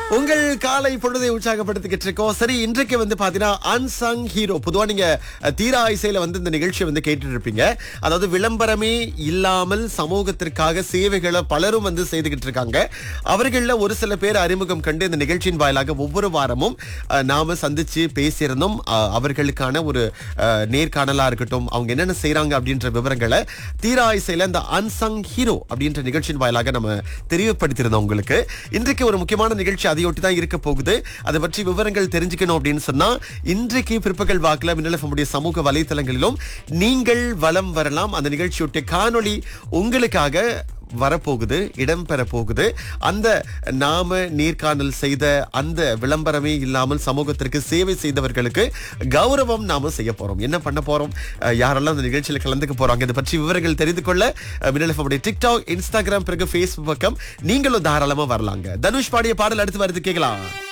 உங்கள் காலை பொழுதை உற்சாகப்படுத்திக்கிட்டு இருக்கோம் சரி இன்றைக்கு வந்து பாத்தீங்கன்னா அன்சங் ஹீரோ பொதுவா நீங்க அஹ், தீரா இசையில வந்து இந்த நிகழ்ச்சியை வந்து கேட்டுட்டு இருப்பீங்க அதாவது விளம்பரமே இல்லாமல் சமூகத்திற்காக சேவைகளை பலரும் வந்து செய்துகிட்டு இருக்காங்க அவர்கள ஒரு சில பேர் அறிமுகம் கண்டு இந்த நிகழ்ச்சியின் வாயிலாக ஒவ்வொரு வாரமும் அஹ், நாம சந்திச்சு பேசியிருந்தோம் அஹ், அவர்களுக்கான ஒரு அஹ், நேர்காணலா இருக்கட்டும் அவங்க என்னென்ன செய்றாங்க அப்படின்ற விவரங்களை தீரா இசையில இந்த அன்சங் ஹீரோ அப்படின்ற நிகழ்ச்சியின் வாயிலாக நம்ம தெரியப்படுத்தியிருந்தோம் உங்களுக்கு இன்றைக்கு ஒரு முக்கியமான நிகழ்ச்சி அதையொட்டி தான் இருக்க போகுது அதை பற்றி விவரங்கள் தெரிஞ்சுக்கணும் அப்படின்னு சொன்னா இன்றைக்கு பிற்பகல் வாக்குல மின்னலஃபமுடைய சமூக வலைத்தளங்களிலும் நீங்கள் வலம் வரலாம் அந்த நிகழ்ச்சியொட்டிய காணொளி உங்களுக்காக வரப்போகுது இடம்பெற போகுது அந்த நாம நேர்காணல் செய்த அந்த விளம்பரமே இல்லாமல் சமூகத்திற்கு சேவை செய்தவர்களுக்கு கௌரவம் நாம செய்ய போறோம் என்ன பண்ண போறோம் அஹ், யாரெல்லாம் அந்த நிகழ்ச்சியில கலந்துக்க போறாங்க இதை பற்றி விவரங்கள் தெரிந்து கொள்ள மின்னலஃபமுடைய டிக்டாக் இன்ஸ்டாகிராம் பிறகு ஃபேஸ்புக் பக்கம் நீங்களும் தாராளமா வரலாங்க தனுஷ் பாடிய பாடல் அடுத்து வருது கேட்கலாம்